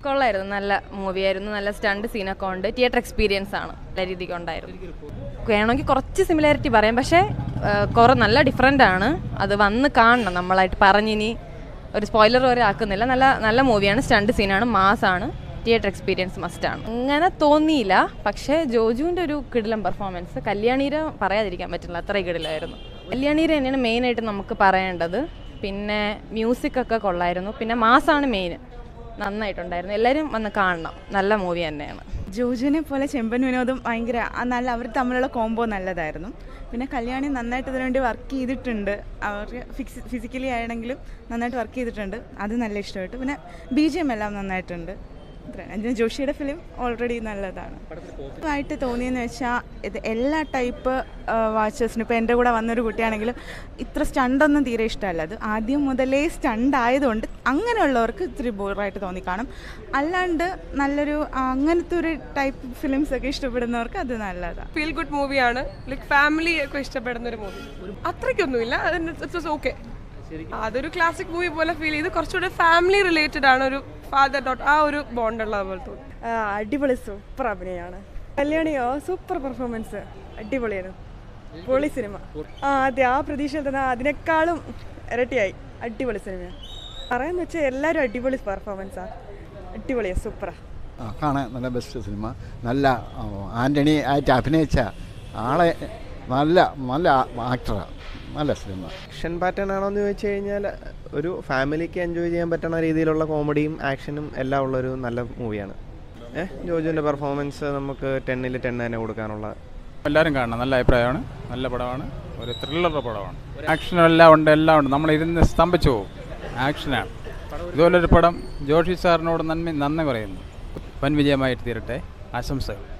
കൊള്ളായിരുന്നു നല്ല മൂവിയായിരുന്നു നല്ല സ്റ്റണ്ട് സീനൊക്കെ ഉണ്ട് തിയേറ്റർ എക്സ്പീരിയൻസ് ആണ് നല്ല രീതിക്ക് ഉണ്ടായിരുന്നു വേണമെങ്കിൽ കുറച്ച് സിമിലാരിറ്റി പറയാം പക്ഷേ ആ, കുറേ നല്ല ഡിഫറെൻ്റ് ആണ് അത് വന്ന് കാണണം നമ്മളായിട്ട് പറഞ്ഞിനി ഒരു സ്പോയിലർ വരെ ആക്കുന്നില്ല നല്ല നല്ല മൂവിയാണ് സ്റ്റണ്ട് സീനാണ് മാസാണ് തിയേറ്റർ എക്സ്പീരിയൻസ് മസ്റ്റാണ് അങ്ങനെ തോന്നിയില്ല പക്ഷേ ജോജുവിൻ്റെ ഒരു കിടിലം പെർഫോമൻസ് കല്യാണീര പറയാതിരിക്കാൻ പറ്റില്ല അത്ര കിടിലായിരുന്നു കല്യാണീര തന്നെയാണ് മെയിനായിട്ട് നമുക്ക് പറയേണ്ടത് പിന്നെ മ്യൂസിക് ഒക്കെ കൊള്ളായിരുന്നു പിന്നെ മാസാണ് മെയിൻ നന്നായിട്ടുണ്ടായിരുന്നു എല്ലാവരും വന്ന് കാണണം നല്ല മൂവി തന്നെയാണ് ജോജുവിനെ പോലെ ചെമ്പൻ വിനോദം ഭയങ്കര ആ നല്ല അവർ തമ്മിലുള്ള കോംബോ നല്ലതായിരുന്നു പിന്നെ കല്യാണി നന്നായിട്ട് ഇതിനുവേണ്ടി വർക്ക് ചെയ്തിട്ടുണ്ട് അവർ ഫിക്സ് ഫിസിക്കലി ആണെങ്കിലും നന്നായിട്ട് വർക്ക് ചെയ്തിട്ടുണ്ട് അത് നല്ല ഇഷ്ടമായിട്ട് പിന്നെ ബി ജി എം എല്ലാം നന്നായിട്ടുണ്ട് ഇത്രയാണ്. അതിന് ജോഷിയുടെ ഫിലിം ഓൾറെഡി നല്ലതാണ് ആയിട്ട് തോന്നിയെന്ന് വെച്ചാൽ ഇത് എല്ലാ ടൈപ്പ് വാച്ചേഴ്സിനും ഇപ്പോൾ എൻ്റെ കൂടെ വന്നൊരു കുട്ടിയാണെങ്കിലും ഇത്ര സ്റ്റണ്ടൊന്നും തീരെ ഇഷ്ടമല്ല അത് ആദ്യം മുതലേ സ്റ്റണ്ട് ആയതുകൊണ്ട് അങ്ങനെയുള്ളവർക്ക് ഇത്തിരി ബോറായിട്ട് തോന്നിക്കാണും അല്ലാണ്ട് നല്ലൊരു ആ, അങ്ങനത്തെ ഒരു ടൈപ്പ് ഫിലിംസ് ഒക്കെ ഇഷ്ടപ്പെടുന്നവർക്ക് അത് നല്ലതാണ് ഫീൽ ഗുഡ് മൂവിയാണ് ലൈക്ക് ഫാമിലി ഒക്കെ ഇഷ്ടപ്പെടുന്ന ഒരു മൂവി അത്രയ്ക്കൊന്നുമില്ല ഇറ്റ്സ് ഓക്കെ അതൊരു ക്ലാസിക് മൂവി പോലെ ഫീൽ ചെയ്ത് കുറച്ചുകൂടെ ഫാമിലി റിലേറ്റഡ് ആണ് ഒരു ഫാദർ ഡോട്ട് ആ ഒരു ബോണ്ട് ഉള്ള പോലെ തോന്നി ആ, അടിപൊളി സൂപ്പർ അഭിനയമാണ് കല്യാണിയോ സൂപ്പർ പെർഫോമൻസ് അടിപൊളിയാണ് പൊളി സിനിമ ആ അതെ ആ പ്രതീക്ഷയിൽ തന്നെ അതിനേക്കാളും ഇരട്ടിയായി അടിപൊളി സിനിമയാണ് പറയാന്ന് വെച്ചാൽ എല്ലാവരും അടിപൊളി പെർഫോമൻസാണ് അടിപൊളിയാണ് സൂപ്പറാണ് ആ, കാണാൻ നല്ല ബെസ്റ്റ് സിനിമ നല്ല ആ, ആൻ്റണി ആയിട്ട് അഭിനയിച്ച ആളെ നല്ല നല്ല ആക്ടറാണ് നല്ല സിനിമ ആക്ഷൻ പാറ്റേൺ ആണോ എന്ന് ചോദിച്ചു കഴിഞ്ഞാൽ ഒരു ഫാമിലിക്ക് എൻജോയ് ചെയ്യാൻ പറ്റുന്ന രീതിയിലുള്ള കോമഡിയും ആക്ഷനും എല്ലാം ഉള്ളൊരു നല്ല മൂവിയാണ് ഏഹ് ജോജുവിൻ്റെ പെർഫോമൻസ് നമുക്ക് ടെന്നിൽ ടെൻ തന്നെ കൊടുക്കാനുള്ള എല്ലാവരും കാണണം നല്ല അഭിപ്രായമാണ് നല്ല പടമാണ് ഒരു ത്രില്ലറുടെ പടമാണ് ആക്ഷനും എല്ലാം ഉണ്ട് എല്ലാം ഉണ്ട് നമ്മൾ ഇരുന്ന് സ്തംഭിച്ചു പോകും ആക്ഷനാണ് ഇതുപോലൊരു പടം ജോഷി സാറിനോട് നന്ദി നന്ദി പറയുന്നു വൻ വിജയമായിട്ട് തീരട്ടെ ആശംസകൾ